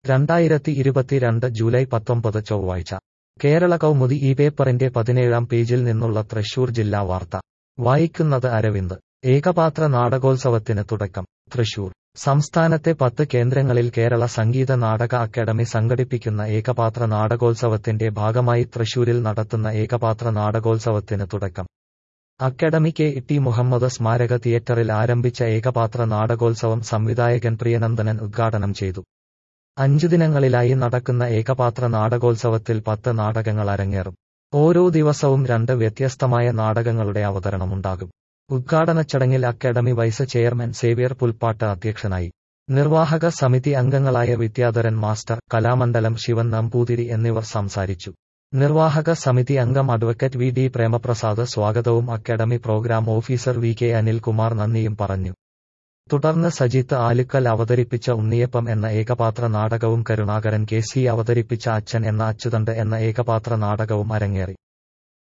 രണ്ടായിരത്തി ഇരുപത്തിരണ്ട് ജൂലൈ പത്തൊമ്പത് ചൊവ്വാഴ്ച കേരള കൗമുദി ഈ പേപ്പറിന്റെ പതിനേഴാം പേജിൽ നിന്നുള്ള തൃശൂർ ജില്ലാ വാർത്ത വായിക്കുന്നത് അരവിന്ദ് ഏകപാത്ര നാടകോത്സവത്തിന് തുടക്കം തൃശൂർ സംസ്ഥാനത്തെ പത്ത് കേന്ദ്രങ്ങളിൽ കേരള സംഗീത നാടക അക്കാദമി സംഘടിപ്പിക്കുന്ന ഏകപാത്ര നാടകോത്സവത്തിന്റെ ഭാഗമായി തൃശൂരിൽ നടത്തുന്ന ഏകപാത്ര നാടകോത്സവത്തിന് തുടക്കം അക്കാദമി കെ ടി മുഹമ്മദ് സ്മാരക തിയേറ്ററിൽ ആരംഭിച്ച ഏകപാത്ര നാടകോത്സവം സംവിധായകൻ പ്രിയനന്ദനൻ ഉദ്ഘാടനം ചെയ്തു അഞ്ചു ദിനങ്ങളിലായി നടക്കുന്ന ഏകപാത്ര നാടകോത്സവത്തിൽ പത്ത് നാടകങ്ങൾ അരങ്ങേറും ഓരോ ദിവസവും രണ്ട് വ്യത്യസ്തമായ നാടകങ്ങളുടെ അവതരണമുണ്ടാകും ഉദ്ഘാടന ചടങ്ങിൽ academy vice chairman Xavier Pulpattu അധ്യക്ഷനായി നിർവാഹക സമിതി അംഗങ്ങളായ വിദ്യാധരൻ മാസ്റ്റർ കലാമണ്ഡലം ശിവൻ നമ്പൂതിരി എന്നിവർ സംസാരിച്ചു നിർവാഹക സമിതി അംഗം അഡ്വക്കേറ്റ് വി ഡി പ്രേമപ്രസാദ് സ്വാഗതവും academy programme officer V K Anilkumar നന്ദിയും പറഞ്ഞു തുടർന്ന് സജിത്ത് ആലുക്കൽ അവതരിപ്പിച്ച ഉണ്ണിയപ്പം എന്ന ഏകപാത്ര നാടകവും കരുണാകരൻ കെ സി അവതരിപ്പിച്ച അച്ഛൻ എന്ന അച്ചുതണ്ട് എന്ന ഏകപാത്ര നാടകവും അരങ്ങേറി